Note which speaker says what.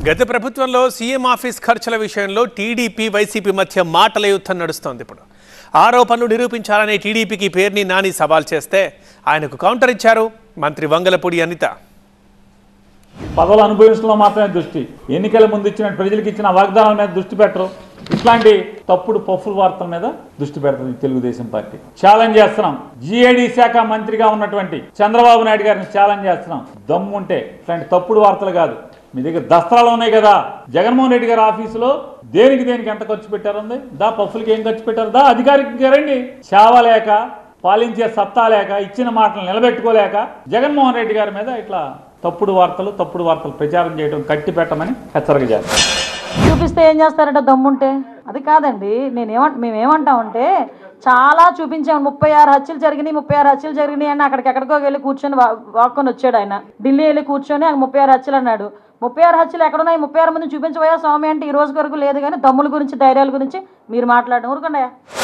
Speaker 1: గత ప్రభుత్వంలో CM office ఖర్చుల విషయంలో టీడీపీ వైసీపీ మధ్య మాటల యుద్ధం నడుస్తోంది ఇప్పుడు ఆరోపణలు నిరూపించాలనే టీడీపీకి పేరుని నాని సవాల్ చేస్తే ఆయనకు కౌంటర్ ఇచ్చారు మంత్రి వంగలపూడి అనిత
Speaker 2: పదవులు అనుభవించడంలో మాత్రమే దృష్టి ఎన్నికల ముందు ఇచ్చిన ప్రజలకు ఇచ్చిన వాగ్దానాల మీద దృష్టి పెట్టరు ఇట్లాంటి తప్పుడు పఫుల్ వార్తల మీద దృష్టి పెడుతుంది తెలుగుదేశం పార్టీ ఛాలెంజ్ చేస్తున్నాం జిఏడి శాఖ మంత్రిగా ఉన్నటువంటి చంద్రబాబు నాయుడు గారిని ఛాలెంజ్ చేస్తున్నాం దమ్ముంటే ఇట్లాంటి తప్పుడు వార్తలు కాదు మీ దగ్గర దస్త్రాలు ఉన్నాయి కదా జగన్మోహన్ రెడ్డి గారి ఆఫీసులో దేనికి దేనికి ఎంత ఖర్చు పెట్టారుంది దా పఫులకి ఏం ఖర్చు పెట్టారు దా అధికారికి రండి చావలేక పాలించే సత్తా లేక ఇచ్చిన మాటలు నిలబెట్టుకోలేక జగన్మోహన్ రెడ్డి గారి మీద ఇట్లా తప్పుడు వార్తలు తప్పుడు వార్తలు ప్రచారం చేయడం కట్టి పెట్టమని హెచ్చరిక చేస్తాం
Speaker 3: చూపిస్తే ఏం చేస్తారంటే దమ్ముంటే అది కాదండి నేనేమంట మేమేమంటామంటే చాలా చూపించాము ముప్పై ఆరు హత్యలు జరిగినాయి ముప్పై ఆరు హత్యలు జరిగినాయి అని అక్కడికి ఎక్కడికో వెళ్ళి కూర్చొని వా- వాక్కొని వచ్చాడు ఆయన ఢిల్లీ వెళ్ళి కూర్చొని ఆ ముప్పై ఆరు హత్యలు అన్నాడు ముప్పై ఆరు హత్యలు ఎక్కడున్నాయి ముప్పై ఆరు మంది చూపించబోయా స్వామి అంటే ఈ రోజు వరకు లేదు కానీ దమ్ముల గురించి ధైర్యాల గురించి మీరు మాట్లాడడం ఊరుకుండా